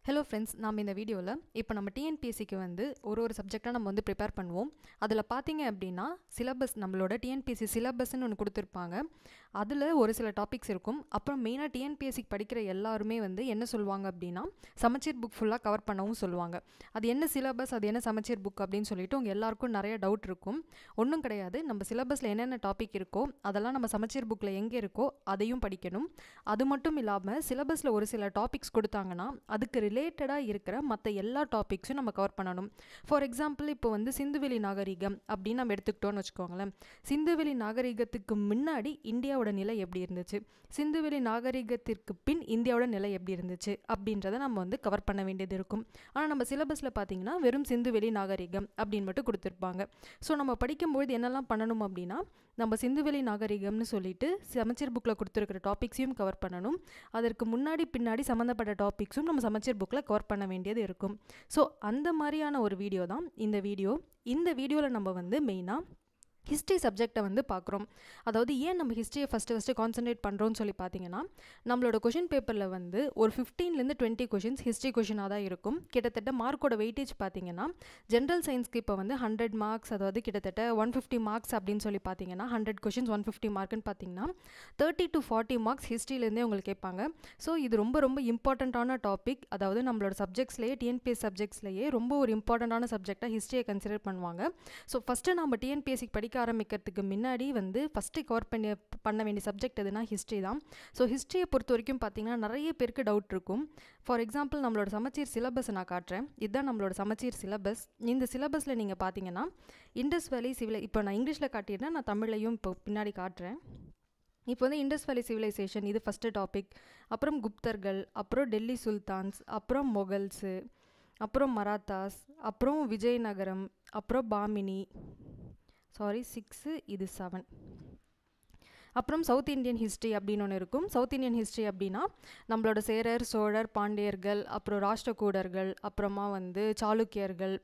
hello friends நாம் இந்த வீடியோவில் இப்போ நம்ம டிஎன்பிஎஸ்சிக்கு வந்து ஒரு ஒரு சப்ஜெக்டாக நம்ம வந்து ப்ரிப்பேர் பண்ணுவோம் அதில் பார்த்தீங்க அப்படின்னா சிலபஸ் நம்மளோட டிஎன்பிஎஸ்சி சிலபஸ்ன்னு ஒன்று கொடுத்துருப்பாங்க அதில் ஒரு சில டாபிக்ஸ் இருக்கும் அப்புறம் மெயினாக டிஎன்பிஎஸ்சிக்கு படிக்கிற எல்லாருமே வந்து என்ன சொல்லுவாங்க அப்படின்னா சமச்சீர் புக் ஃபுல்லாக கவர் பண்ணவும் சொல்லுவாங்க அது என்ன சிலபஸ் அது என்ன சமச்சீர் புக் அப்படின்னு சொல்லிட்டு உங்கள் எல்லாருக்கும் நிறைய டவுட் இருக்கும் ஒன்றும் கிடையாது நம்ம சிலபஸில் என்னென்ன டாபிக் இருக்கோ அதெல்லாம் நம்ம சமச்சீர் புக்கில் எங்கே இருக்கோ அதையும் படிக்கணும் அது மட்டும் இல்லாமல் சிலபஸில் ஒரு சில டாபிக்ஸ் கொடுத்தாங்கன்னா அதுக்கு ரிலேட்டடாக இருக்கிற மற்ற எல்லா டாபிக்ஸும் நம்ம கவர் பண்ணணும் ஃபார் எக்ஸாம்பிள் இப்போ வந்து சிந்துவெளி நாகரிகம் அப்படின்னு நம்ம எடுத்துக்கிட்டோம்னு வச்சுக்கோங்களேன் சிந்துவெளி நாகரிகத்துக்கு முன்னாடி இந்தியாவோட நிலை எப்படி இருந்துச்சு சிந்துவெளி நாகரிகத்திற்கு பின் இந்தியாவோட நிலை எப்படி இருந்துச்சு அப்படின்றத நம்ம வந்து கவர் பண்ண வேண்டியது இருக்கும் ஆனால் நம்ம சிலபஸில் பார்த்தீங்கன்னா வெறும் சிந்துவெளி நாகரிகம் அப்படின்னு மட்டும் கொடுத்துருப்பாங்க ஸோ நம்ம படிக்கும்போது என்னெல்லாம் பண்ணணும் அப்படின்னா நம்ம சிந்துவெளி நாகரிகம்னு சொல்லிட்டு சமச்சீர் புக்கில் கொடுத்துருக்கிற டாபிக்ஸையும் கவர் பண்ணணும் அதற்கு முன்னாடி பின்னாடி சம்மந்தப்பட்ட டாபிக்ஸும் நம்ம சமச்சீர் புக்கில் கவர் பண்ண வேண்டியது இருக்கும் ஸோ அந்த மாதிரியான ஒரு வீடியோ தான் இந்த வீடியோ இந்த வீடியோவில் நம்ம வந்து மெயினாக ஹிஸ்ட்ரி சப்ஜெக்டை வந்து பார்க்குறோம் அதாவது ஏன் நம்ம ஹிஸ்ட்ரியை ஃபஸ்ட்டு ஃபஸ்ட்டு கான்சன்ட்ரேட் பண்ணுறோம்னு சொல்லி பார்த்தீங்கன்னா நம்மளோட கொஷின் பேப்பரில் வந்து ஒரு ஃபிஃப்டீன்லேருந்து டுவெண்ட்டி கொஷின்ஸ் ஹிஸ்ட்ரி கொஷினாக தான் இருக்கும் கிட்டத்தட்ட மார்க்கோட வெயிட்டேஜ் பார்த்தீங்கன்னா ஜென்ரல் சயின்ஸ்க்கு இப்போ வந்து ஹண்ட்ரட் மார்க்ஸ் அதாவது கிட்டத்தட்ட ஒன் ஃபிஃப்டி மார்க்ஸ் அப்படின்னு சொல்லி பார்த்தீங்கன்னா ஹண்ட்ரட் கொஷின்ஸ் ஒன் ஃபிஃப்டி மார்க்குன்னு பார்த்தீங்கன்னா தேர்ட்டி டு ஃபார்ட்டி மார்க்ஸ் ஹிஸ்ட்ரியிலேருந்தே உங்களுக்கு கேட்பாங்க ஸோ இது ரொம்ப ரொம்ப இம்பார்ட்டண்ட்டான டாபிக் அதாவது நம்மளோட சப்ஜெக்ட்ஸ்லேயே டிஎன்பிஎஸ் சப்ஜெக்ட்ஸ்லேயே ரொம்ப ஒரு இம்பார்ட்டண்ட்டான சப்ஜெக்டாக ஹிஸ்ட்ரியை கன்சிடர் பண்ணுவாங்க ஸோ ஃபஸ்ட்டு நம்ம டிஎன்பிஎஸ்சிக்கு படிக்க ஆரம்பிக்கிறதுக்கு முன்னாடி வந்து ஃபஸ்ட்டு கவர் பண்ணி பண்ண வேண்டிய சப்ஜெக்ட் எதுனா ஹிஸ்ட்ரி தான் ஸோ ஹிஸ்ட்ரியை பொறுத்த வரைக்கும் பார்த்தீங்கன்னா நிறைய பேருக்கு டவுட் இருக்கும் ஃபார் எக்ஸாம்பிள் நம்மளோட சமச்சீர் சிலபஸை நான் காட்டுறேன் இதுதான் நம்மளோட சமச்சீர் சிலபஸ் இந்த சிலபஸில் நீங்கள் பார்த்தீங்கன்னா இண்டஸ் வேலி சிவிலை இப்போ நான் இங்கிலீஷில் காட்டிடுறேன் நான் தமிழ்லையும் இப்போ பின்னாடி காட்டுறேன் இப்போ வந்து இண்டஸ் வேலி சிவிலைசேஷன் இது ஃபஸ்ட்டு டாபிக் அப்புறம் குப்தர்கள் அப்புறம் டெல்லி சுல்தான்ஸ் அப்புறம் மொகல்ஸு அப்புறம் மராத்தாஸ் அப்புறம் விஜயநகரம் அப்புறம் பாமினி சாரி சிக்ஸு இது செவன் அப்புறம் சவுத் இந்தியன் ஹிஸ்ட்ரி அப்படின்னு ஒன்று இருக்கும் சவுத் இந்தியன் ஹிஸ்ட்ரி அப்படின்னா நம்மளோட சேரர் சோழர் பாண்டியர்கள் அப்புறம் ராஷ்டிரகூடர்கள் அப்புறமா வந்து சாளுக்கியர்கள்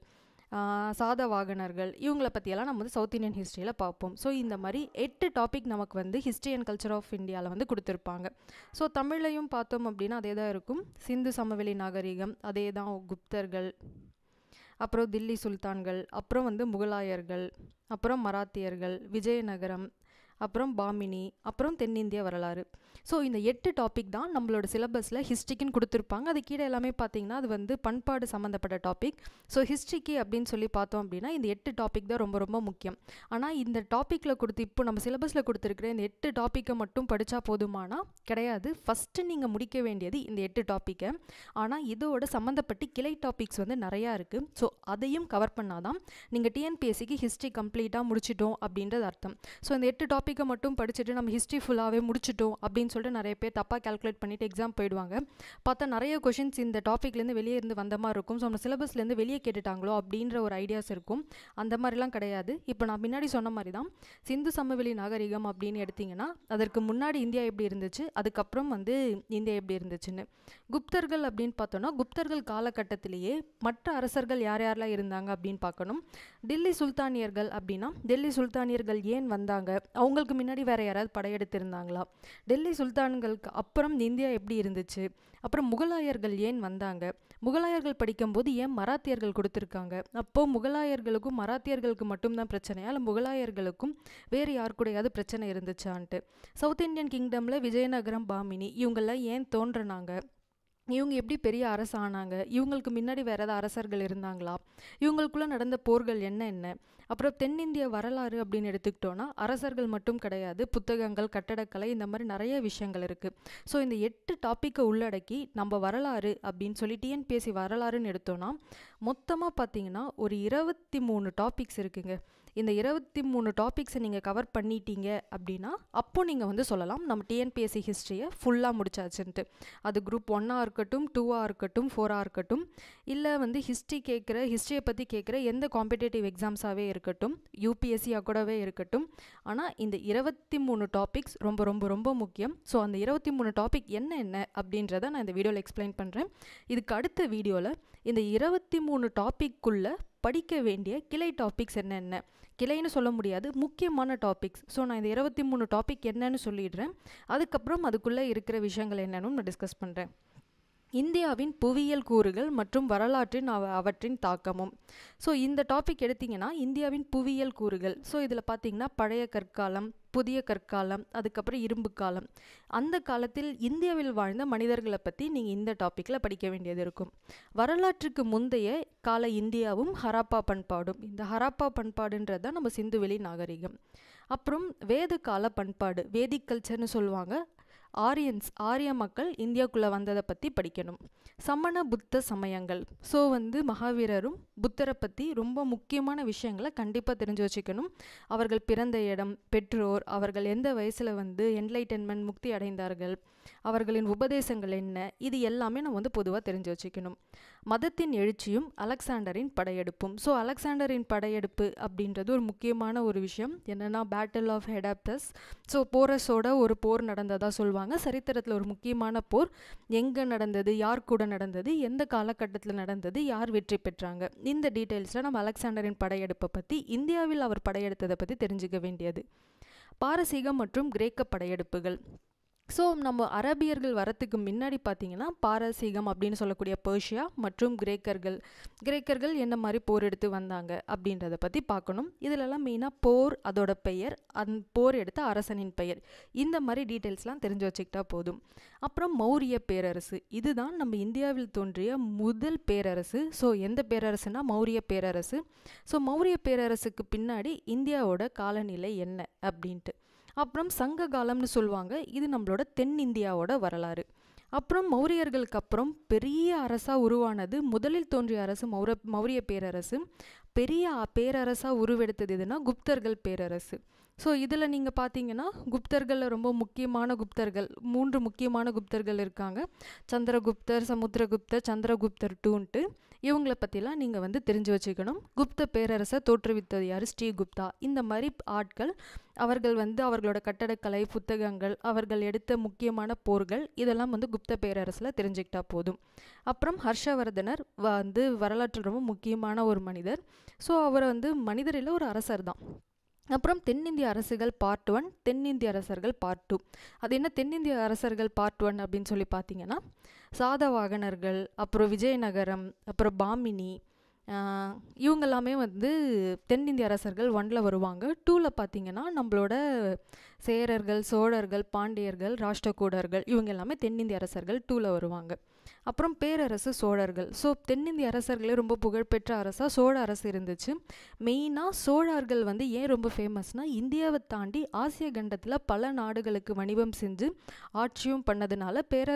சாதவாகனர்கள் இவங்களை பற்றியெல்லாம் நம்ம வந்து சவுத் இந்தியன் ஹிஸ்ட்ரியில் பார்ப்போம் ஸோ இந்த மாதிரி எட்டு டாபிக் நமக்கு வந்து ஹிஸ்ட்ரி அண்ட் கல்ச்சர் ஆஃப் இந்தியாவில் வந்து கொடுத்துருப்பாங்க ஸோ தமிழ்லையும் பார்த்தோம் அப்படின்னா அதே தான் இருக்கும் சிந்து சமவெளி நாகரிகம் அதே தான் குப்தர்கள் அப்புறம் தில்லி சுல்தான்கள் அப்புறம் வந்து முகலாயர்கள் அப்புறம் மராத்தியர்கள் விஜயநகரம் அப்புறம் பாமினி அப்புறம் தென்னிந்திய வரலாறு ஸோ இந்த எட்டு டாபிக் தான் நம்மளோட சிலபஸில் ஹிஸ்ட்ரிக்குன்னு கொடுத்துருப்பாங்க அது கீழே எல்லாமே பார்த்தீங்கன்னா அது வந்து பண்பாடு சம்மந்தப்பட்ட டாபிக் ஸோ ஹிஸ்ட்ரிக்கு அப்படின்னு சொல்லி பார்த்தோம் அப்படின்னா இந்த எட்டு டாபிக் தான் ரொம்ப ரொம்ப முக்கியம் ஆனால் இந்த டாப்பிக்கில் கொடுத்து இப்போ நம்ம சிலபஸில் கொடுத்துருக்குற இந்த எட்டு டாப்பிக்கை மட்டும் படித்தா போதுமானா கிடையாது ஃபஸ்ட்டு நீங்கள் முடிக்க வேண்டியது இந்த எட்டு டாப்பிக்கை ஆனால் இதோட சம்மந்தப்பட்டு கிளை டாபிக்ஸ் வந்து நிறையா இருக்குது ஸோ அதையும் கவர் பண்ணாதான் நீங்கள் டிஎன்பிஎஸ்சிக்கு ஹிஸ்ட்ரி கம்ப்ளீட்டாக முடிச்சிட்டோம் அப்படின்றது அர்த்தம் ஸோ இந்த எட்டு டாபிக் டாப்பிக்கை மட்டும் படிச்சுட்டு நம்ம ஹிஸ்ட்ரி ஃபுல்லாகவே முடிச்சிட்டோம் அப்படின்னு சொல்லிட்டு நிறைய பேர் தப்பாக கேல்குலேட் பண்ணிவிட்டு எக்ஸாம் போயிடுவாங்க பார்த்தா நிறைய கொஷின்ஸ் இந்த டாப்பிக்லேருந்து வெளியே இருந்து வந்த மாதிரி இருக்கும் ஸோ நம்ம சிலபஸ்லேருந்து வெளியே கேட்டுட்டாங்களோ அப்படின்ற ஒரு ஐடியாஸ் இருக்கும் அந்த மாதிரிலாம் கிடையாது இப்போ நான் முன்னாடி சொன்ன மாதிரி தான் சிந்து சமவெளி நாகரிகம் அப்படின்னு எடுத்திங்கன்னா அதற்கு முன்னாடி இந்தியா எப்படி இருந்துச்சு அதுக்கப்புறம் வந்து இந்தியா எப்படி இருந்துச்சுன்னு குப்தர்கள் அப்படின்னு பார்த்தோன்னா குப்தர்கள் காலகட்டத்திலேயே மற்ற அரசர்கள் யார் யாரெல்லாம் இருந்தாங்க அப்படின்னு பார்க்கணும் டெல்லி சுல்தானியர்கள் அப்படின்னா டெல்லி சுல்தானியர்கள் ஏன் வந்தாங்க அவங்க அவங்களுக்கு முன்னாடி வேறு யாராவது படையெடுத்திருந்தாங்களா டெல்லி சுல்தான்களுக்கு அப்புறம் இந்தியா எப்படி இருந்துச்சு அப்புறம் முகலாயர்கள் ஏன் வந்தாங்க முகலாயர்கள் படிக்கும்போது ஏன் மராத்தியர்கள் கொடுத்துருக்காங்க அப்போது முகலாயர்களுக்கும் மராத்தியர்களுக்கு மட்டும்தான் பிரச்சனையா இல்லை முகலாயர்களுக்கும் வேறு யார் கூடயாவது பிரச்சனை இருந்துச்சான்ட்டு சவுத் இந்தியன் கிங்டமில் விஜயநகரம் பாமினி இவங்கெல்லாம் ஏன் தோன்றுனாங்க இவங்க எப்படி பெரிய அரசு ஆனாங்க இவங்களுக்கு முன்னாடி வேறு ஏதாவது அரசர்கள் இருந்தாங்களா இவங்களுக்குள்ளே நடந்த போர்கள் என்ன என்ன அப்புறம் தென்னிந்திய வரலாறு அப்படின்னு எடுத்துக்கிட்டோன்னா அரசர்கள் மட்டும் கிடையாது புத்தகங்கள் கட்டடக்கலை இந்த மாதிரி நிறைய விஷயங்கள் இருக்குது ஸோ இந்த எட்டு டாப்பிக்கை உள்ளடக்கி நம்ம வரலாறு அப்படின்னு சொல்லி டிஎன்பிஎஸ்சி வரலாறுன்னு எடுத்தோன்னா மொத்தமாக பார்த்தீங்கன்னா ஒரு இருபத்தி மூணு டாபிக்ஸ் இருக்குங்க இந்த இருபத்தி மூணு டாபிக்ஸை நீங்கள் கவர் பண்ணிட்டீங்க அப்படின்னா அப்போ நீங்கள் வந்து சொல்லலாம் நம்ம டிஎன்பிஎஸ்சி ஹிஸ்ட்ரியை ஃபுல்லாக முடிச்சாச்சுன்ட்டு அது குரூப் ஒன்னாக இருக்கட்டும் டூவாக இருக்கட்டும் ஃபோராக இருக்கட்டும் இல்லை வந்து ஹிஸ்ட்ரி கேட்குற ஹிஸ்ட்ரியை பற்றி கேட்குற எந்த காம்படேட்டிவ் எக்ஸாம்ஸாகவே இருக்கட்டும் யூபிஎஸ்சியாக கூடவே இருக்கட்டும் ஆனால் இந்த இருபத்தி மூணு டாபிக்ஸ் ரொம்ப ரொம்ப ரொம்ப முக்கியம் ஸோ அந்த இருபத்தி மூணு டாபிக் என்ன என்ன அப்படின்றத நான் இந்த வீடியோவில் எக்ஸ்பிளைன் பண்ணுறேன் இதுக்கு அடுத்த வீடியோவில் இந்த இருபத்தி மூணு டாப்பிக்குள்ளே படிக்க வேண்டிய கிளை டாபிக்ஸ் என்னென்ன கிளைன்னு சொல்ல முடியாது முக்கியமான டாபிக்ஸ் ஸோ நான் இந்த இருபத்தி மூணு டாபிக் என்னன்னு சொல்லிடுறேன் அதுக்கப்புறம் அதுக்குள்ளே இருக்கிற விஷயங்கள் என்னன்னு நான் டிஸ்கஸ் பண்ணுறேன் இந்தியாவின் புவியியல் கூறுகள் மற்றும் வரலாற்றின் அவ அவற்றின் தாக்கமும் ஸோ இந்த டாபிக் எடுத்திங்கன்னா இந்தியாவின் புவியியல் கூறுகள் ஸோ இதில் பார்த்தீங்கன்னா பழைய கற்காலம் புதிய கற்காலம் அதுக்கப்புறம் இரும்பு காலம் அந்த காலத்தில் இந்தியாவில் வாழ்ந்த மனிதர்களை பற்றி நீங்கள் இந்த டாப்பிக்கில் படிக்க வேண்டியது இருக்கும் வரலாற்றுக்கு முந்தைய கால இந்தியாவும் ஹராப்பா பண்பாடும் இந்த ஹராப்பா பண்பாடுன்றது தான் நம்ம சிந்துவெளி நாகரிகம் அப்புறம் வேத கால பண்பாடு வேதிக் கல்ச்சர்னு சொல்லுவாங்க ஆரியன்ஸ் ஆரிய மக்கள் இந்தியாவுக்குள்ளே வந்ததை பற்றி படிக்கணும் சமண புத்த சமயங்கள் ஸோ வந்து மகாவீரரும் புத்தரை பற்றி ரொம்ப முக்கியமான விஷயங்களை கண்டிப்பாக தெரிஞ்சு வச்சுக்கணும் அவர்கள் பிறந்த இடம் பெற்றோர் அவர்கள் எந்த வயசில் வந்து என்லைட்டன்மெண்ட் முக்தி அடைந்தார்கள் அவர்களின் உபதேசங்கள் என்ன இது எல்லாமே நம்ம வந்து பொதுவாக தெரிஞ்சு வச்சுக்கணும் மதத்தின் எழுச்சியும் அலெக்சாண்டரின் படையெடுப்பும் ஸோ அலெக்சாண்டரின் படையெடுப்பு அப்படின்றது ஒரு முக்கியமான ஒரு விஷயம் என்னென்னா பேட்டில் ஆஃப் ஹெடாப்டஸ் ஸோ போரஸோட ஒரு போர் நடந்ததாக சொல்லுவாங்க சரித்திரத்தில் ஒரு முக்கியமான போர் எங்கே நடந்தது யார் கூட நடந்தது எந்த காலகட்டத்தில் நடந்தது யார் வெற்றி பெற்றாங்க இந்த டீட்டெயில்ஸில் நம்ம அலெக்சாண்டரின் படையெடுப்பை பற்றி இந்தியாவில் அவர் படையெடுத்ததை பற்றி தெரிஞ்சுக்க வேண்டியது பாரசீகம் மற்றும் கிரேக்க படையெடுப்புகள் ஸோ நம்ம அரபியர்கள் வரத்துக்கு முன்னாடி பார்த்தீங்கன்னா பாரசீகம் அப்படின்னு சொல்லக்கூடிய பேர்ஷியா மற்றும் கிரேக்கர்கள் கிரேக்கர்கள் என்ன மாதிரி போர் எடுத்து வந்தாங்க அப்படின்றத பற்றி பார்க்கணும் இதிலெல்லாம் மெயினாக போர் அதோட பெயர் அந் போர் எடுத்த அரசனின் பெயர் இந்த மாதிரி டீட்டெயில்ஸ்லாம் தெரிஞ்சு வச்சுக்கிட்டா போதும் அப்புறம் மௌரிய பேரரசு இதுதான் நம்ம இந்தியாவில் தோன்றிய முதல் பேரரசு ஸோ எந்த பேரரசுனா மௌரிய பேரரசு ஸோ மௌரிய பேரரசுக்கு பின்னாடி இந்தியாவோட காலநிலை என்ன அப்படின்ட்டு அப்புறம் சங்க காலம்னு சொல்லுவாங்க இது நம்மளோட தென்னிந்தியாவோட வரலாறு அப்புறம் மௌரியர்களுக்கு அப்புறம் பெரிய அரசாக உருவானது முதலில் தோன்றிய அரசு மௌர மௌரிய பேரரசு பெரிய பேரரசாக உருவெடுத்தது எதுனா குப்தர்கள் பேரரசு ஸோ இதில் நீங்கள் பார்த்தீங்கன்னா குப்தர்களில் ரொம்ப முக்கியமான குப்தர்கள் மூன்று முக்கியமான குப்தர்கள் இருக்காங்க சந்திரகுப்தர் சமுத்திரகுப்தர் சந்திரகுப்தர் டூன்ட்டு இவங்கள பற்றிலாம் நீங்கள் வந்து தெரிஞ்சு வச்சுக்கணும் குப்த பேரரசை தோற்றுவித்தது யார் ஸ்ரீகுப்தா இந்த மாதிரி ஆட்கள் அவர்கள் வந்து அவர்களோட கட்டடக்கலை புத்தகங்கள் அவர்கள் எடுத்த முக்கியமான போர்கள் இதெல்லாம் வந்து குப்த பேரரசில் தெரிஞ்சுக்கிட்டா போதும் அப்புறம் ஹர்ஷவர்தனர் வந்து வரலாற்றில் ரொம்ப முக்கியமான ஒரு மனிதர் ஸோ அவர் வந்து மனிதரில் ஒரு அரசர் தான் அப்புறம் தென்னிந்திய அரசுகள் பார்ட் ஒன் தென்னிந்திய அரசர்கள் பார்ட் டூ அது என்ன தென்னிந்திய அரசர்கள் பார்ட் ஒன் அப்படின்னு சொல்லி பார்த்தீங்கன்னா சாதவாகனர்கள் அப்புறம் விஜயநகரம் அப்புறம் பாமினி இவங்க எல்லாமே வந்து தென்னிந்திய அரசர்கள் ஒன்ல வருவாங்க டூவில் பார்த்தீங்கன்னா நம்மளோட சேரர்கள் சோழர்கள் பாண்டியர்கள் ராஷ்டிரகூடர்கள் இவங்க எல்லாமே தென்னிந்திய அரசர்கள் டூவில் வருவாங்க அப்புறம் பேரரசு சோழர்கள் ஸோ தென்னிந்திய அரசர்களே ரொம்ப புகழ்பெற்ற அரசாக சோழ அரசு இருந்துச்சு மெயினாக சோழர்கள் வந்து ஏன் ரொம்ப ஃபேமஸ்னால் இந்தியாவை தாண்டி ஆசிய கண்டத்தில் பல நாடுகளுக்கு வணிகம் செஞ்சு ஆட்சியும் பண்ணதுனால பேர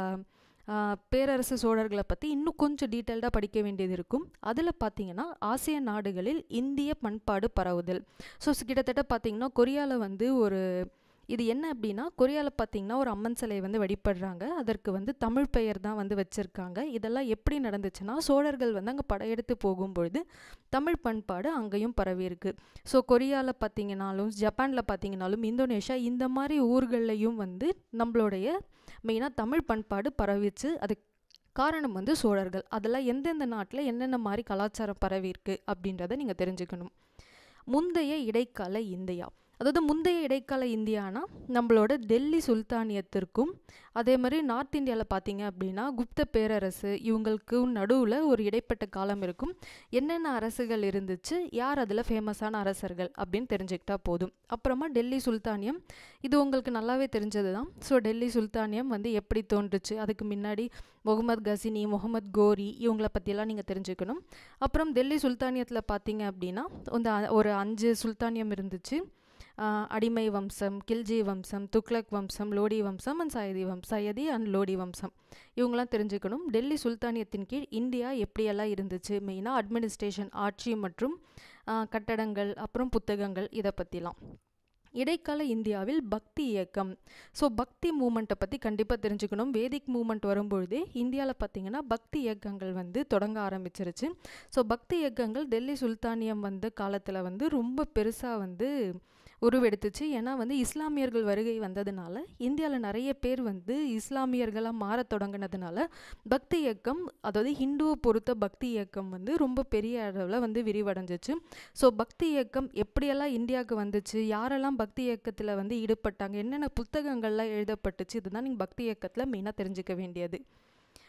பேரரசு சோழர்களை பற்றி இன்னும் கொஞ்சம் டீட்டெயில்டாக படிக்க வேண்டியது இருக்கும் அதில் பார்த்தீங்கன்னா ஆசிய நாடுகளில் இந்திய பண்பாடு பரவுதல் ஸோ கிட்டத்தட்ட பார்த்தீங்கன்னா கொரியாவில் வந்து ஒரு இது என்ன அப்படின்னா கொரியாவில் பார்த்தீங்கன்னா ஒரு அம்மன் சிலையை வந்து வழிபடுறாங்க அதற்கு வந்து தமிழ் பெயர் தான் வந்து வச்சுருக்காங்க இதெல்லாம் எப்படி நடந்துச்சுன்னா சோழர்கள் வந்து அங்கே படையெடுத்து போகும்பொழுது தமிழ் பண்பாடு அங்கேயும் பரவி இருக்கு ஸோ கொரியாவில் பார்த்தீங்கனாலும் ஜப்பானில் பார்த்தீங்கனாலும் இந்தோனேஷியா இந்த மாதிரி ஊர்கள்லையும் வந்து நம்மளுடைய மெயினாக தமிழ் பண்பாடு பரவிச்சு அது காரணம் வந்து சோழர்கள் அதெல்லாம் எந்தெந்த நாட்டில் என்னென்ன மாதிரி கலாச்சாரம் பரவி இருக்கு அப்படின்றத நீங்கள் தெரிஞ்சுக்கணும் முந்தைய இடைக்கால இந்தியா அதாவது முந்தைய இடைக்கால இந்தியானா நம்மளோட டெல்லி சுல்தானியத்திற்கும் அதே மாதிரி நார்த் இந்தியாவில் பார்த்தீங்க அப்படின்னா குப்த பேரரசு இவங்களுக்கும் நடுவில் ஒரு இடைப்பட்ட காலம் இருக்கும் என்னென்ன அரசுகள் இருந்துச்சு யார் அதில் ஃபேமஸான அரசர்கள் அப்படின்னு தெரிஞ்சுக்கிட்டா போதும் அப்புறமா டெல்லி சுல்தானியம் இது உங்களுக்கு நல்லாவே தெரிஞ்சது தான் ஸோ டெல்லி சுல்தானியம் வந்து எப்படி தோன்றுச்சு அதுக்கு முன்னாடி முகமது கசினி முகமது கோரி இவங்கள பற்றியெல்லாம் நீங்கள் தெரிஞ்சுக்கணும் அப்புறம் டெல்லி சுல்தானியத்தில் பார்த்தீங்க அப்படின்னா இந்த ஒரு அஞ்சு சுல்தானியம் இருந்துச்சு அடிமை வம்சம் கில்ஜி வம்சம் துக்ளக் வம்சம் லோடி வம்சம் அண்ட் சயதி வம் சயதி அண்ட் லோடி வம்சம் இவங்களாம் தெரிஞ்சுக்கணும் டெல்லி சுல்தானியத்தின் கீழ் இந்தியா எப்படியெல்லாம் இருந்துச்சு மெயினாக அட்மினிஸ்ட்ரேஷன் ஆட்சி மற்றும் கட்டடங்கள் அப்புறம் புத்தகங்கள் இதை பற்றிலாம் இடைக்கால இந்தியாவில் பக்தி இயக்கம் ஸோ பக்தி மூமெண்ட்டை பற்றி கண்டிப்பாக தெரிஞ்சுக்கணும் வேதிக் மூமெண்ட் வரும்பொழுதே இந்தியாவில் பார்த்தீங்கன்னா பக்தி இயக்கங்கள் வந்து தொடங்க ஆரம்பிச்சிருச்சு ஸோ பக்தி இயக்கங்கள் டெல்லி சுல்தானியம் வந்த காலத்தில் வந்து ரொம்ப பெருசாக வந்து உருவெடுத்துச்சு ஏன்னா வந்து இஸ்லாமியர்கள் வருகை வந்ததுனால இந்தியாவில் நிறைய பேர் வந்து இஸ்லாமியர்களாக மாற தொடங்கினதுனால பக்தி இயக்கம் அதாவது ஹிந்துவை பொறுத்த பக்தி இயக்கம் வந்து ரொம்ப பெரிய அளவில் வந்து விரிவடைஞ்சிச்சு ஸோ பக்தி இயக்கம் எப்படியெல்லாம் இந்தியாவுக்கு வந்துச்சு யாரெல்லாம் பக்தி இயக்கத்தில் வந்து ஈடுபட்டாங்க என்னென்ன புத்தகங்கள்லாம் எழுதப்பட்டுச்சு இதுதான் நீங்கள் பக்தி இயக்கத்தில் மெயினாக தெரிஞ்சுக்க வேண்டியது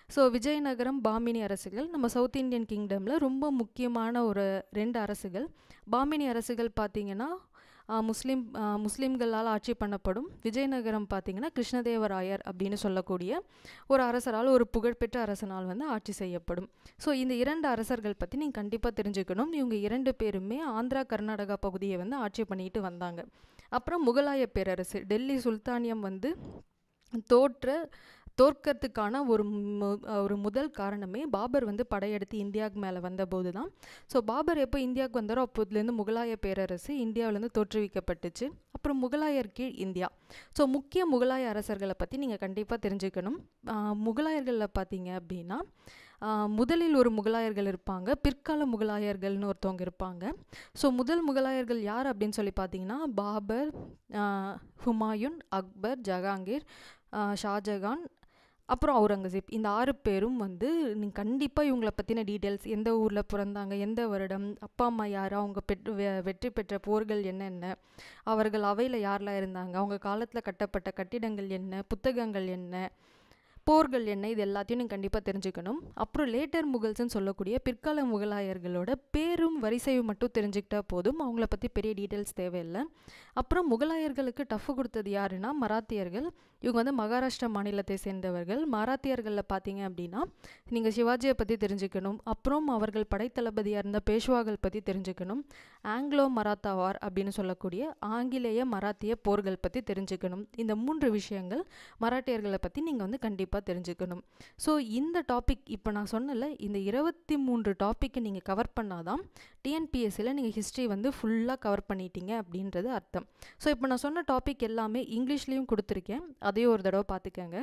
ஸோ விஜயநகரம் பாமினி அரசுகள் நம்ம சவுத் இந்தியன் கிங்டமில் ரொம்ப முக்கியமான ஒரு ரெண்டு அரசுகள் பாமினி அரசுகள் பார்த்திங்கன்னா முஸ்லீம் முஸ்லீம்களால் ஆட்சி பண்ணப்படும் விஜயநகரம் பார்த்திங்கன்னா கிருஷ்ணதேவராயர் அப்படின்னு சொல்லக்கூடிய ஒரு அரசரால் ஒரு புகழ்பெற்ற அரசனால் வந்து ஆட்சி செய்யப்படும் ஸோ இந்த இரண்டு அரசர்கள் பற்றி நீங்கள் கண்டிப்பாக தெரிஞ்சுக்கணும் இவங்க இரண்டு பேருமே ஆந்திரா கர்நாடகா பகுதியை வந்து ஆட்சி பண்ணிட்டு வந்தாங்க அப்புறம் முகலாய பேரரசு டெல்லி சுல்தானியம் வந்து தோற்ற தோற்கறதுக்கான ஒரு ஒரு முதல் காரணமே பாபர் வந்து படையெடுத்து இந்தியாவுக்கு மேலே வந்தபோது தான் ஸோ பாபர் எப்போ இந்தியாவுக்கு வந்தாரோ அப்போதுலேருந்து முகலாய பேரரசு இந்தியாவிலேருந்து தோற்றுவிக்கப்பட்டுச்சு அப்புறம் முகலாயர் கீழ் இந்தியா ஸோ முக்கிய முகலாய அரசர்களை பற்றி நீங்கள் கண்டிப்பாக தெரிஞ்சுக்கணும் முகலாயர்களில் பார்த்தீங்க அப்படின்னா முதலில் ஒரு முகலாயர்கள் இருப்பாங்க பிற்கால முகலாயர்கள்னு ஒருத்தவங்க இருப்பாங்க ஸோ முதல் முகலாயர்கள் யார் அப்படின்னு சொல்லி பார்த்தீங்கன்னா பாபர் ஹுமாயூன் அக்பர் ஜஹாங்கீர் ஷாஜகான் அப்புறம் அவுரங்கசீப் இந்த ஆறு பேரும் வந்து நீங்கள் கண்டிப்பாக இவங்கள பற்றின டீட்டெயில்ஸ் எந்த ஊரில் பிறந்தாங்க எந்த வருடம் அப்பா அம்மா யார் அவங்க பெற்று வெற்றி பெற்ற போர்கள் என்னென்ன அவர்கள் அவையில் யாரெல்லாம் இருந்தாங்க அவங்க காலத்தில் கட்டப்பட்ட கட்டிடங்கள் என்ன புத்தகங்கள் என்ன போர்கள் என்ன இது எல்லாத்தையும் நீங்கள் கண்டிப்பாக தெரிஞ்சுக்கணும் அப்புறம் லேட்டர் முகல்ஸ்ன்னு சொல்லக்கூடிய பிற்கால முகலாயர்களோட பேரும் வரிசையும் மட்டும் தெரிஞ்சுக்கிட்டா போதும் அவங்கள பற்றி பெரிய டீட்டெயில்ஸ் தேவையில்லை அப்புறம் முகலாயர்களுக்கு டஃப் கொடுத்தது யாருன்னா மராத்தியர்கள் இவங்க வந்து மகாராஷ்டிரா மாநிலத்தை சேர்ந்தவர்கள் மராத்தியர்களில் பார்த்தீங்க அப்படின்னா நீங்கள் சிவாஜியை பற்றி தெரிஞ்சுக்கணும் அப்புறம் அவர்கள் படைத்தளபதியாக இருந்த பேஷ்வாக்கள் பற்றி தெரிஞ்சுக்கணும் ஆங்கிலோ மராத்தா வார் அப்படின்னு சொல்லக்கூடிய ஆங்கிலேய மராத்திய போர்கள் பற்றி தெரிஞ்சுக்கணும் இந்த மூன்று விஷயங்கள் மராட்டியர்களை பற்றி நீங்கள் வந்து கண்டிப்பாக தெரிஞ்சுக்கணும் ஸோ இந்த டாபிக் இப்போ நான் சொன்னல இந்த இருபத்தி மூன்று டாப்பிக்கை நீங்கள் கவர் பண்ணாதான் டிஎன்பிஎஸ்சியில் நீங்கள் ஹிஸ்ட்ரி வந்து ஃபுல்லாக கவர் பண்ணிட்டீங்க அப்படின்றது அர்த்தம் ஸோ இப்போ நான் சொன்ன டாபிக் எல்லாமே இங்கிலீஷ்லேயும் கொடுத்துருக்கேன் அதையும் ஒரு தடவை பார்த்துக்கங்க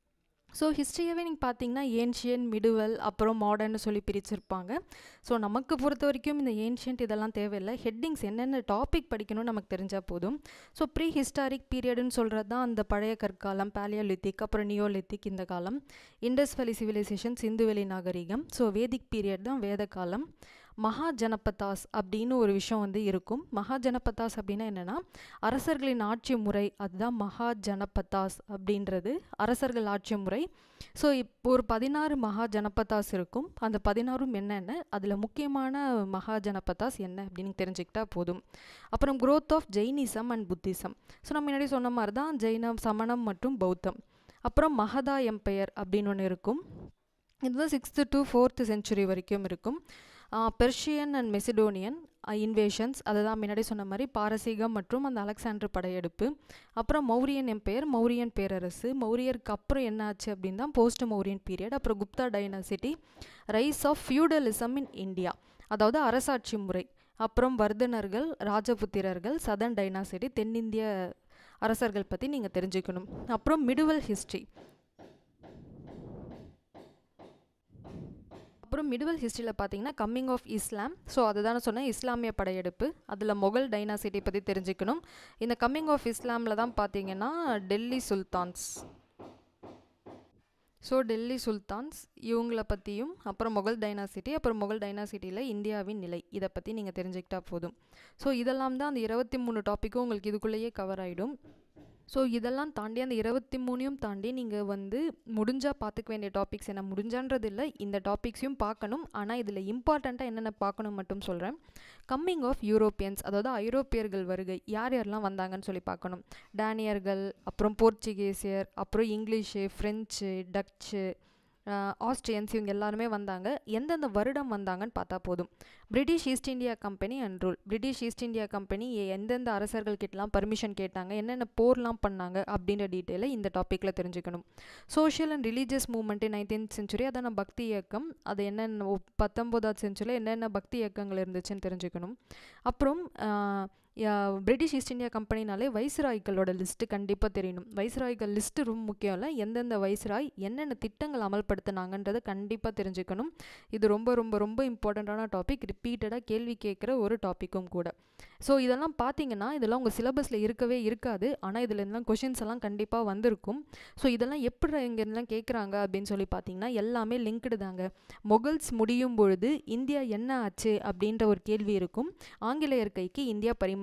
ஸோ ஹிஸ்ட்ரியாகவே நீங்கள் பார்த்தீங்கன்னா ஏன்ஷியன் மிடுவல் அப்புறம் மாடர்ன்னு சொல்லி பிரிச்சிருப்பாங்க ஸோ நமக்கு பொறுத்த வரைக்கும் இந்த ஏன்ஷியன்ட் இதெல்லாம் தேவையில்லை ஹெட்டிங்ஸ் என்னென்ன டாபிக் படிக்கணும்னு நமக்கு தெரிஞ்சால் போதும் ஸோ ப்ரீ ஹிஸ்டாரிக் பீரியடுன்னு சொல்கிறது தான் அந்த பழைய கற்காலம் பேலியோலித்திக் அப்புறம் நியோலித்திக் இந்த காலம் இண்டஸ் வேலி சிவிலைசேஷன் சிந்துவெளி நாகரிகம் ஸோ வேதிக் பீரியட் தான் வேத காலம் மகா ஜனபதாஸ் அப்படின்னு ஒரு விஷயம் வந்து இருக்கும் மகா ஜனபதாஸ் அப்படின்னா என்னென்னா அரசர்களின் ஆட்சி முறை அதுதான் மகா ஜனபதாஸ் அப்படின்றது அரசர்கள் ஆட்சி முறை ஸோ இப்போ ஒரு பதினாறு மகா ஜனபதாஸ் இருக்கும் அந்த பதினாறும் என்னென்ன அதில் முக்கியமான மகா ஜனபதாஸ் என்ன அப்படின்னு தெரிஞ்சுக்கிட்டா போதும் அப்புறம் growth of Jainism and Buddhism so நம்ம முன்னாடி சொன்ன மாதிரி தான் ஜெயினம் சமணம் மற்றும் பௌத்தம் அப்புறம் மகதா எம்பையர் அப்படின்னு ஒன்று இருக்கும் இதுதான் சிக்ஸ்த்து டு ஃபோர்த்து செஞ்சுரி வரைக்கும் இருக்கும் பெர்ஷியன் அண்ட் மெசிடோனியன் இன்வேஷன்ஸ் அதை தான் முன்னாடி சொன்ன மாதிரி பாரசீகம் மற்றும் அந்த அலெக்சாண்டர் படையெடுப்பு அப்புறம் மௌரியன் எம்பையர் மௌரியன் பேரரசு மௌரியருக்கு அப்புறம் என்ன ஆச்சு அப்படின்னு தான் போஸ்ட் மௌரியன் பீரியட் அப்புறம் Gupta dynasty rise of feudalism in India அதாவது அரசாட்சி முறை அப்புறம் வர்தனர்கள் ராஜபுத்திரர்கள் சதன் டைனாசிட்டி தென்னிந்திய அரசர்கள் பற்றி நீங்கள் தெரிஞ்சுக்கணும் அப்புறம் மிடுவல் ஹிஸ்ட்ரி அப்புறம் மிடுவல் ஹிஸ்ட்ரியில் பார்த்தீங்கன்னா கம்மிங் ஆஃப் இஸ்லாம் ஸோ அதுதான் சொன்னேன் இஸ்லாமிய படையெடுப்பு அதில் மொகல் டைனாசிட்டி பற்றி தெரிஞ்சுக்கணும் இந்த கம்மிங் ஆஃப் இஸ்லாமில் தான் பார்த்தீங்கன்னா Delhi sultans so Delhi sultans இவங்கள பற்றியும் அப்புறம் மொகல் டைனாசிட்டி அப்புறம் மொகல் டைனாசிட்டியில் இந்தியாவின் நிலை இதை பற்றி நீங்கள் தெரிஞ்சுக்கிட்டா போதும் ஸோ இதெல்லாம் தான் அந்த இருபத்தி மூணு டாப்பிக்கும் உங்களுக்கு இதுக்குள்ளேயே கவர் ஆகிடும் ஸோ இதெல்லாம் தாண்டி அந்த இருபத்தி மூணையும் தாண்டி நீங்கள் வந்து முடிஞ்சால் பார்த்துக்க வேண்டிய டாபிக்ஸ் என்ன முடிஞ்சான்றது இல்லை இந்த டாபிக்ஸையும் பார்க்கணும் ஆனால் இதில் இம்பார்ட்டண்ட்டாக என்னென்ன பார்க்கணும் மட்டும் சொல்கிறேன் கம்மிங் ஆஃப் யூரோப்பியன்ஸ் அதாவது ஐரோப்பியர்கள் வருகை யார் யாரெல்லாம் வந்தாங்கன்னு சொல்லி பார்க்கணும் டேனியர்கள் அப்புறம் போர்ச்சுகீசியர் அப்புறம் இங்கிலீஷு ஃப்ரெஞ்சு டச்சு ஆஸ்ட்ரியன்ஸ் இவங்க எல்லாருமே வந்தாங்க எந்தெந்த வருடம் வந்தாங்கன்னு பார்த்தா போதும் British East India Company and rule British East India Company எந்தெந்த அரசர்கள் கிட்டலாம் பர்மிஷன் கேட்டாங்க என்னென்ன போர்லாம் பண்ணாங்க அப்படின்ற டீட்டெயிலை இந்த டாப்பிக்கில் தெரிஞ்சுக்கணும் social and religious movement nineteenth century அதான பக்தி இயக்கம் அது என்னென்ன பத்தொம்போதாவது செஞ்சுரியில் என்னென்ன பக்தி இயக்கங்கள் இருந்துச்சுன்னு தெரிஞ்சுக்கணும் அப்புறம் பிரிட்டிஷ் ஈஸ்ட் இந்தியா கம்பெனினாலே வைஸ்ராய்களோட லிஸ்ட்டு கண்டிப்பாக தெரியணும் வைஸ்ராய்கள் லிஸ்ட்டு ரொம்ப முக்கியம் இல்லை எந்தெந்த வைஸ்ராய் என்னென்ன திட்டங்கள் அமல்படுத்தினாங்கன்றதை கண்டிப்பாக தெரிஞ்சுக்கணும் இது ரொம்ப ரொம்ப ரொம்ப இம்பார்ட்டண்ட்டான டாபிக் ரிப்பீட்டடாக கேள்வி கேட்குற ஒரு டாப்பிக்கும் கூட ஸோ இதெல்லாம் பார்த்தீங்கன்னா இதெல்லாம் உங்கள் சிலபஸில் இருக்கவே இருக்காது ஆனால் இதில் இருந்தெல்லாம் கொஷின்ஸ் எல்லாம் கண்டிப்பாக வந்திருக்கும் ஸோ இதெல்லாம் எப்படி இங்கேருந்துலாம் கேட்குறாங்க அப்படின்னு சொல்லி பார்த்தீங்கன்னா எல்லாமே லிங்க்டு தாங்க மொகல்ஸ் முடியும் பொழுது இந்தியா என்ன ஆச்சு அப்படின்ற ஒரு கேள்வி இருக்கும் ஆங்கிலேயர் கைக்கு இந்தியா பரிமாறி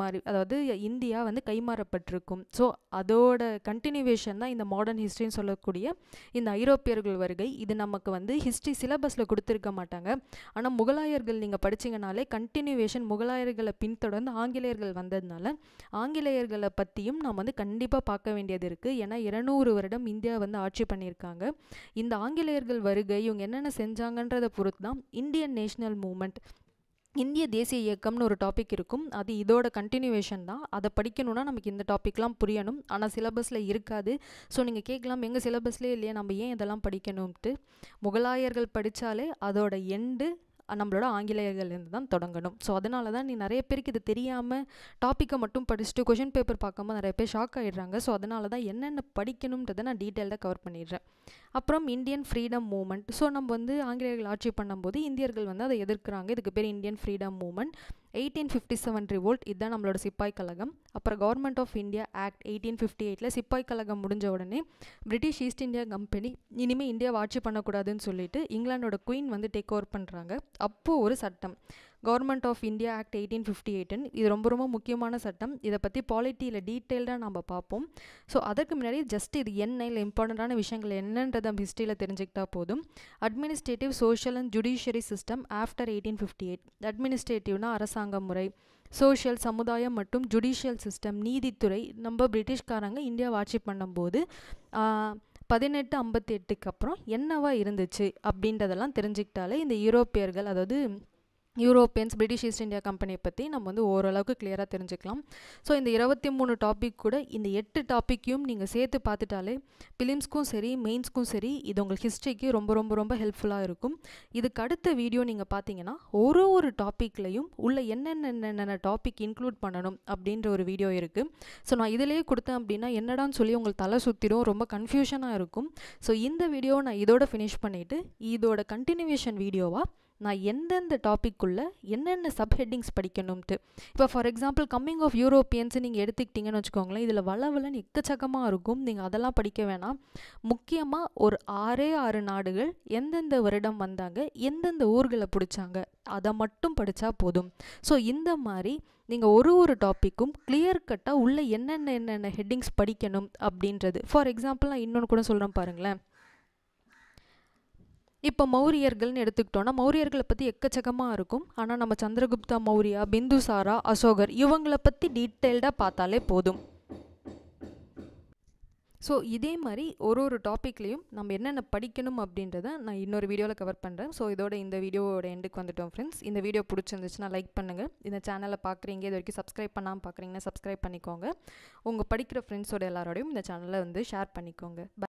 கைமாறி அதாவது இந்தியா வந்து கைமாறப்பட்டிருக்கும் ஸோ அதோட கண்டினியூவேஷன் தான் இந்த மாடர்ன் ஹிஸ்ட்ரின்னு சொல்லக்கூடிய இந்த ஐரோப்பியர்கள் வருகை இது நமக்கு வந்து ஹிஸ்ட்ரி சிலபஸில் கொடுத்துருக்க மாட்டாங்க ஆனால் முகலாயர்கள் நீங்கள் படிச்சிங்கனாலே கண்டினியூவேஷன் முகலாயர்களை பின்தொடர்ந்து ஆங்கிலேயர்கள் வந்ததுனால ஆங்கிலேயர்களை பற்றியும் நாம் வந்து கண்டிப்பாக பார்க்க வேண்டியது இருக்குது ஏன்னா இருநூறு வருடம் இந்தியா வந்து ஆட்சி பண்ணியிருக்காங்க இந்த ஆங்கிலேயர்கள் வருகை இவங்க என்னென்ன செஞ்சாங்கன்றதை பொறுத்து தான் இந்தியன் நேஷனல் மூமெண்ட் இந்திய தேசிய இயக்கம்னு ஒரு டாபிக் இருக்கும் அது இதோட கண்டினியூவேஷன் தான் அதை படிக்கணும்னா நமக்கு இந்த டாப்பிக்லாம் புரியணும் ஆனால் சிலபஸில் இருக்காது ஸோ நீங்கள் கேட்கலாம் எங்கள் சிலபஸ்லேயே இல்லையா நம்ம ஏன் இதெல்லாம் படிக்கணும்ட்டு முகலாயர்கள் படித்தாலே அதோட எண்டு நம்மளோட ஆங்கிலேயர்கள்லேருந்து தான் தொடங்கணும் ஸோ அதனால தான் நீ நிறைய பேருக்கு இது தெரியாமல் டாப்பிக்கை மட்டும் படிச்சுட்டு கொஷின் பேப்பர் பார்க்காம நிறைய பேர் ஷாக் ஆகிடுறாங்க ஸோ அதனால தான் என்னென்ன படிக்கணுன்றதை நான் டீட்டெயில்டாக கவர் பண்ணிடுறேன் அப்புறம் இந்தியன் ஃப்ரீடம் மூமெண்ட் ஸோ நம்ம வந்து ஆங்கிலேயர்கள் ஆட்சி பண்ணும்போது இந்தியர்கள் வந்து அதை எதிர்க்கிறாங்க இதுக்கு பேர் Indian freedom movement eighteen fifty seven revolt இதுதான் நம்மளோட சிப்பாய் கழகம் அப்புறம் government of India act eighteen fifty எயிட்டில் சிப்பாய் கழகம் முடிஞ்ச உடனே பிரிட்டிஷ் ஈஸ்ட் இந்தியா கம்பெனி இனிமேல் இந்தியாவை ஆட்சி பண்ணக்கூடாதுன்னு சொல்லிட்டு இங்கிலாண்டோட குயின் வந்து டேக் ஓவர் பண்ணுறாங்க அப்போது ஒரு சட்டம் government of India act eighteen fifty எயிட்டுன்னு இது ரொம்ப ரொம்ப முக்கியமான சட்டம் இதை பற்றி பாலிட்டியில் டீட்டெயில்டாக நம்ம பார்ப்போம் ஸோ அதற்கு முன்னாடி ஜஸ்ட் இது என்ன இல்லை இம்பார்ட்டண்ட்டான விஷயங்கள் என்னன்றதை நம்ம ஹிஸ்ட்ரியில் தெரிஞ்சுக்கிட்டா போதும் administrative social and judiciary system after eighteen fifty eight அட்மினிஸ்ட்ரேட்டிவ்னா அரசாங்க முறை சோஷியல் சமுதாயம் மற்றும் ஜுடிஷியல் சிஸ்டம் நீதித்துறை நம்ம பிரிட்டிஷ்காரங்க இந்தியாவை ஆட்சி பண்ணும்போது பதினெட்டு ஐம்பத்தி எட்டுக்கு அப்புறம் என்னவா இருந்துச்சு அப்படின்றதெல்லாம் தெரிஞ்சுக்கிட்டாலே இந்த யூரோப்பியர்கள் அதாவது யூரோப்பியன்ஸ் பிரிட்டிஷ் ஈஸ்ட் இந்தியா கம்பெனியை பற்றி நம்ம வந்து ஓரளவுக்கு கிளியராக தெரிஞ்சுக்கலாம் ஸோ இந்த இருபத்தி மூணு டாபிக் கூட இந்த எட்டு டாப்பிக்கையும் நீங்கள் சேர்த்து பார்த்துட்டாலே பிலிம்ஸ்க்கும் சரி மெயின்ஸ்க்கும் சரி இது உங்களுக்கு ஹிஸ்ட்ரிக்கு ரொம்ப ரொம்ப ரொம்ப ஹெல்ப்ஃபுல்லாக இருக்கும் இதுக்கு அடுத்த வீடியோ நீங்கள் பார்த்தீங்கன்னா ஒரு ஒரு டாப்பிக்லையும் உள்ள என்னென்ன டாபிக் இன்க்ளூட் பண்ணணும் அப்படின்ற ஒரு வீடியோ இருக்குது ஸோ நான் இதிலேயே கொடுத்தேன் அப்படின்னா என்னடான்னு சொல்லி உங்களுக்கு தலை சுற்றிடும் ரொம்ப கன்ஃபியூஷனாக இருக்கும் ஸோ இந்த வீடியோ நான் இதோட ஃபினிஷ் பண்ணிவிட்டு இதோட கண்டினியூவேஷன் வீடியோவாக நான் எந்தெந்த டாப்பிக்குள்ளே என்னென்ன சப்ஹெட்டிங்ஸ் படிக்கணும்ட்டு இப்போ for example coming of Europeans நீங்கள் எடுத்துக்கிட்டிங்கன்னு வச்சுக்கோங்களேன் இதில் வளவலன்னு எக்கச்சக்கமாக இருக்கும் நீங்கள் அதெல்லாம் படிக்க வேணாம் முக்கியமாக ஒரு ஆறே ஆறு நாடுகள் எந்தெந்த வருடம் வந்தாங்க எந்தெந்த ஊர்களை பிடிச்சாங்க அதை மட்டும் படித்தா போதும் ஸோ இந்த மாதிரி நீங்கள் ஒரு ஒரு டாப்பிக்கும் கிளியர் கட்டாக உள்ள என்னென்ன என்னென்ன ஹெட்டிங்ஸ் படிக்கணும் அப்படின்றது ஃபார் எக்ஸாம்பிள் நான் இன்னொன்று கூட சொல்கிறேன் பாருங்களேன் இப்போ மௌரியர்கள்னு எடுத்துக்கிட்டோன்னா மௌரியர்களை பற்றி எக்கச்சக்கமாக இருக்கும் ஆனால் நம்ம சந்திரகுப்தா மௌரியா பிந்துசாரா அசோகர் இவங்களை பற்றி டீட்டெயில்டாக பார்த்தாலே போதும் ஸோ இதே மாதிரி ஒரு ஒரு டாப்பிக்லேயும் நம்ம என்னென்ன படிக்கணும் அப்படின்றத நான் இன்னொரு வீடியோவில் கவர் பண்ணுறேன் ஸோ இதோட இந்த வீடியோவோட எண்டுக்கு வந்துட்டோம் ஃப்ரெண்ட்ஸ் இந்த வீடியோ பிடிச்சிருந்துச்சுன்னா லைக் பண்ணுங்கள் இந்த சேனலை பார்க்குறீங்க இது வரைக்கும் சப்ஸ்கிரைப் பண்ணாமல் பார்க்குறீங்கன்னா சப்ஸ்கிரைப் பண்ணிக்கோங்க உங்கள் படிக்கிற ஃப்ரெண்ட்ஸோட எல்லாரோடையும் இந்த சேனலை வந்து ஷேர் பண்ணிக்கோங்க